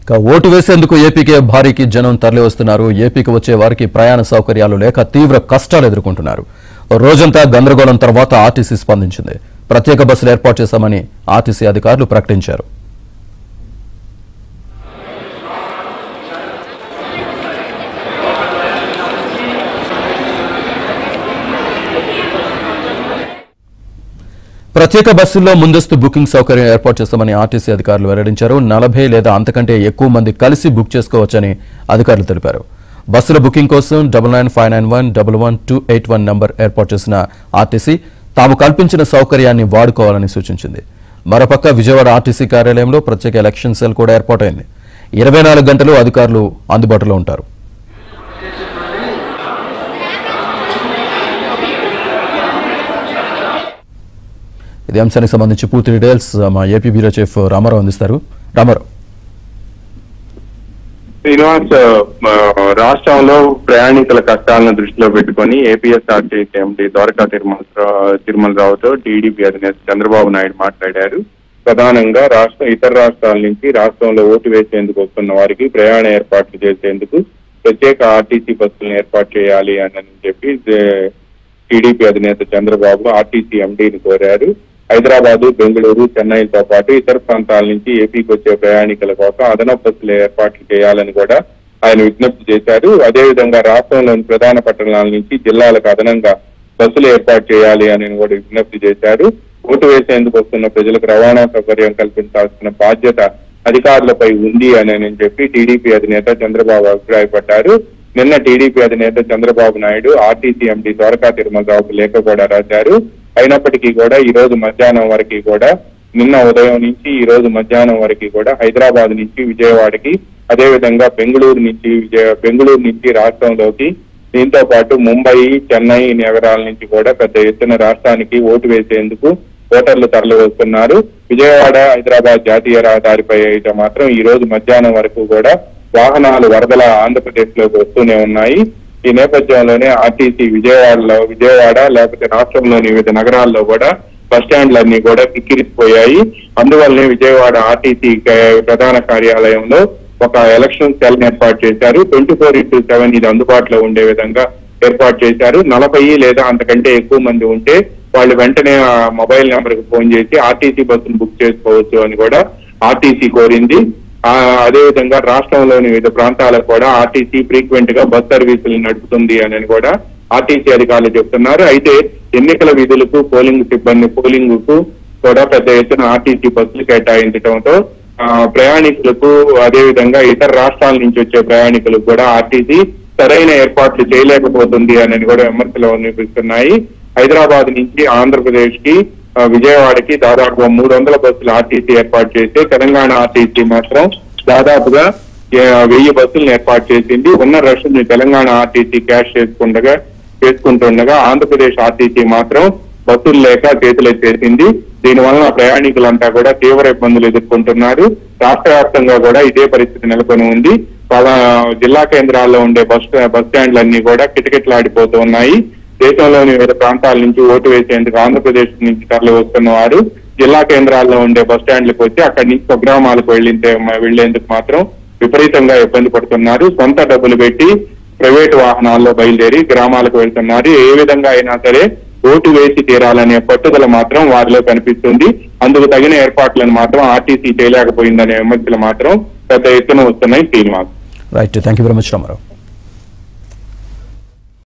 ఇక ఓటు వేసేందుకు ఏపీకే భారీకి జనం తరలి వస్తున్నారు ఏపీకి వచ్చే వారికి ప్రయాణ సౌకర్యాలు లేక తీవ్ర కష్టాలు ఎదుర్కొంటున్నారు రోజంతా గందరగోళం తర్వాత ఆర్టీసీ స్పందించింది ప్రత్యేక బస్సులు ఏర్పాటు చేశామని ఆర్టీసీ అధికారులు ప్రకటించారు ప్రత్యేక బస్సుల్లో ముందస్తు బుకింగ్ సౌకర్యం ఏర్పాటు చేస్తామని ఆర్టీసీ అధికారులు వెల్లడించారు నలభై లేదా అంతకంటే ఎక్కువ మంది కలిసి బుక్ చేసుకోవచ్చని అధికారులు తెలిపారు బస్సుల బుకింగ్ కోసం double nine five nine one double one two eight one number ఏర్పాటు చేసిన ఆర్టీసీ తాము కల్పించిన సౌకర్యాన్ని వాడుకోవాలని సూచించింది మరోపక్క విజయవాడ ఆర్టీసీ కార్యాలయంలో ప్రత్యేక ఎలక్షన్ సెల్ కూడా ఏర్పాటైంది ఇరవై నాలుగు గంటలు అధికారులు అందుబాటులో ఉంటారు ఇదే అంశానికి సంబంధించి పూర్తి డీటెయిల్స్ మా ఏపీ బ్యూరో చీఫ్ రామారావు అందిస్తారు రామారావు శ్రీనివాస్ ఆ, రాష్ట్రంలో ప్రయాణికుల కష్టాలను దృష్టిలో పెట్టుకొని ఏపీఎస్ఆర్టీసీ ఎండి ద్వారకా తిరుమల తిరుమలరావుతో టీడీపీ అధినేత చంద్రబాబు నాయుడు మాట్లాడారు ప్రధానంగా రాష్ట్రం ఇతర రాష్ట్రాల నుంచి రాష్ట్రంలో ఓటు వేసేందుకు వస్తున్న వారికి ప్రయాణ ఏర్పాట్లు చేసేందుకు ప్రత్యేక ఆర్టీసీ బస్సులను ఏర్పాటు చేయాలి అని చెప్పి జే- టీడీపీ అధినేత చంద్రబాబు ఆర్టీసీ ఎండీని కోరారు హైదరాబాదు బెంగళూరు చెన్నైతో పాటు ఇతర ప్రాంతాల నుంచి ఏపీకి వచ్చే ప్రయాణికుల కోసం అదనపు బస్సులు ఏర్పాట్లు చేయాలని కూడా ఆయన విజ్ఞప్తి చేశారు అదేవిధంగా రాష్ట్రంలోని ప్రధాన పట్టణాల నుంచి జిల్లాలకు అదనంగా బస్సులు ఏర్పాటు చేయాలి అని కూడా విజ్ఞప్తి చేశారు ఓటు వేసేందుకు వస్తున్న ప్రజలకు రవాణా సౌకర్యం కల్పించాల్సిన బాధ్యత అధికారులపై ఉంది అని అని చెప్పి టీడీపీ అధినేత చంద్రబాబు అభిప్రాయపడ్డారు నిన్న టీడీపీ అధినేత చంద్రబాబు నాయుడు ఆర్టీసీ ఎండీ ద్వారకా తిరుమలరావుకు లేఖ కూడా రాశారు అయినప్పటికీ కూడా ఈ రోజు మధ్యాహ్నం వరకు కూడా నిన్న ఉదయం నుంచి ఈ రోజు మధ్యాహ్నం వరకు కూడా హైదరాబాద్ నుంచి విజయవాడకి అదేవిధంగా బెంగళూరు నుంచి విజయ బెంగళూరు నుంచి రాష్ట్రంలోకి దీంతో పాటు ముంబై చెన్నై నగరాల నుంచి కూడా పెద్ద ఎత్తున రాష్ట్రానికి ఓటు వేసేందుకు ఓటర్లు తరలి వస్తున్నారు విజయవాడ హైదరాబాద్ జాతీయ రహదారిపై అయితే మాత్రం ఈ రోజు మధ్యాహ్నం వరకు కూడా వాహనాలు వరదల ఆంధ్రప్రదేశ్ లోకి వస్తూనే ఉన్నాయి ఈ నేపథ్యంలోనే ఆర్టీసీ విజయవాడలో విజయవాడ లేకపోతే రాష్ట్రంలోని వివిధ నగరాల్లో కూడా బస్ స్టాండ్లన్నీ కూడా కిక్కిరిసిపోయాయి అందువల్లనే విజయవాడ ఆర్టీసీ క- ప్రధాన కార్యాలయంలో ఒక ఎలక్షన్ సెల్ ఏర్పాటు చేశారు ట్వంటీ ఫోర్ ఇంటూ సెవెన్ ఇది అందుబాటులో ఉండే విధంగా ఏర్పాటు చేశారు నలభై లేదా అంతకంటే ఎక్కువ మంది ఉంటే వాళ్ళు వెంటనే ఆ మొబైల్ నెంబర్ కి ఫోన్ చేసి ఆర్టీసీ బస్సును బుక్ చేసుకోవచ్చు అని కూడా ఆర్టీసీ కోరింది ఆ, అదే విధంగా రాష్ట్రంలోని వివిధ ప్రాంతాలకు కూడా ఆర్టీసీ ఫ్రీక్వెంట్ గా బస్ సర్వీసులు నడుపుతుంది అని కూడా ఆర్టీసీ అధికారులు చెప్తున్నారు అయితే ఎన్నికల విధులకు పోలింగ్ సిబ్బంది పోలింగ్ కు కూడా పెద్ద ఎత్తున ఆర్టీసీ బస్సులు కేటాయించడంతో ఆ, ప్రయాణికులకు అదే విధంగా ఇతర రాష్ట్రాల నుంచి వచ్చే ప్రయాణికులకు కూడా ఆర్టీసీ సరైన ఏర్పాట్లు చేయలేకపోతుంది అని కూడా విమర్శలు వినిపిస్తున్నాయి హైదరాబాద్ నుంచి ఆంధ్రప్రదేశ్ కి ఆ, విజయవాడకి దాదాపు మూడు వందల బస్సులు ఆర్టీసీ ఏర్పాటు చేస్తే తెలంగాణ ఆర్టీసీ మాత్రం దాదాపుగా ఏ, వెయ్యి బస్సులను ఏర్పాటు చేసింది ఉన్న రష్ ని తెలంగాణ ఆర్టీసీ క్యాష్ చేసుకుండగా చేసుకుంటుండగా ఆంధ్రప్రదేశ్ ఆర్టీసీ మాత్రం బస్సులు లేక చేతులెత్తేసింది దీని వలన ప్రయాణికులంతా కూడా తీవ్ర ఇబ్బందులు ఎదుర్కొంటున్నారు రాష్ట్ర వ్యాప్తంగా కూడా ఇదే పరిస్థితి నెలకొని ఉంది పలా జిల్లా కేంద్రాల్లో ఉండే బస్ బస్ స్టాండ్లన్నీ కూడా కిటకిటలాడిపోతూ ఉన్నాయి దేశంలోని వివిధ ప్రాంతాల నుంచి ఓటు వేసేందుకు ఆంధ్రప్రదేశ్ నుంచి తరలి వస్తున్న వారు జిల్లా కేంద్రాల్లో ఉండే బస్ స్టాండ్లకు వచ్చి అక్కడి నుంచి స్వగ్రామాలకు వెళ్ళింటే వెళ్లేందుకు మాత్రం విపరీతంగా ఇబ్బంది పడుతున్నారు సొంత డబ్బులు పెట్టి ప్రైవేటు వాహనాల్లో బయలుదేరి గ్రామాలకు వెళ్తున్నారు ఏ విధంగా అయినా సరే ఓటు వేసి తీరాలనే పట్టుదల మాత్రం వారిలో కనిపిస్తుంది అందుకు తగిన ఏర్పాట్లను మాత్రం ఆర్టీసీ చేయలేకపోయిందనే విమర్శలు మాత్రం పెద్ద ఎత్తున వస్తున్నాయి Srinivas right thank you very much Ramarao